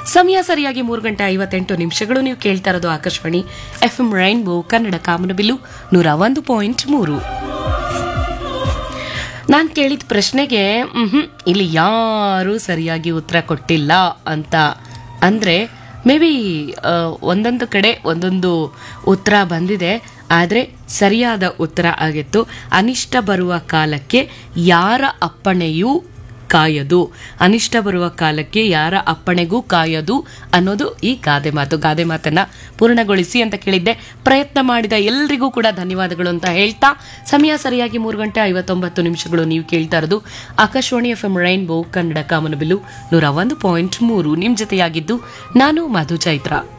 ಸಮಯ ಸರಿಯಾಗಿ ಮೂರು ಗಂಟೆ ಐವತ್ತೆಂಟು ನಿಮಿಷಗಳು ನೀವು ಕೇಳ್ತಾ ಇರೋದು Akashvani F M rainbow Kannada ಕಾಮನಬಿಲ್ಲು ನೂರ ಒಂದು ಪಾಯಿಂಟ್ ಮೂರು ನಾನು ಕೇಳಿದ ಪ್ರಶ್ನೆಗೆ ಮ್ಹೂ, ಇಲ್ಲಿ ಯಾರೂ ಸರಿಯಾಗಿ ಉತ್ತರ ಕೊಟ್ಟಿಲ್ಲ ಅಂತ ಅಂದರೆ ಮೇ ಬಿ ಒಂದೊಂದು ಕಡೆ ಒಂದೊಂದು ಉತ್ತರ ಬಂದಿದೆ ಆದರೆ ಸರಿಯಾದ ಉತ್ತರ ಆಗಿತ್ತು ಅನಿಷ್ಟ ಬರುವ ಕಾಲಕ್ಕೆ ಯಾರ ಅಪ್ಪಣೆಯೂ ಕಾಯದು ಅನಿಷ್ಟ ಬರುವ ಕಾಲಕ್ಕೆ ಯಾರ ಅಪ್ಪಣೆಗೂ ಕಾಯದು ಅನ್ನೋದು ಈ ಗಾದೆ ಮಾತು ಗಾದೆ ಮಾತನ್ನ ಪೂರ್ಣಗೊಳಿಸಿ ಅಂತ ಕೇಳಿದ್ದೆ ಪ್ರಯತ್ನ ಮಾಡಿದ ಎಲ್ರಿಗೂ ಕೂಡ ಧನ್ಯವಾದಗಳು ಅಂತ ಹೇಳ್ತಾ ಸಮಯ ಸರಿಯಾಗಿ ಮೂರು ಗಂಟೆ ಐವತ್ತೊಂಬತ್ತು ನಿಮಿಷಗಳು ನೀವು ಕೇಳ್ತಾ ಇರೋದು Akashvani F M rainbow Kannada ಕಾಮನಬಿಲ್ಲು ನೂರ ಒಂದು ಪಾಯಿಂಟ್ ಮೂರು ನಿಮ್ ಜೊತೆಯಾಗಿದ್ದು ನಾನು ಮಧು ಚೈತ್ರ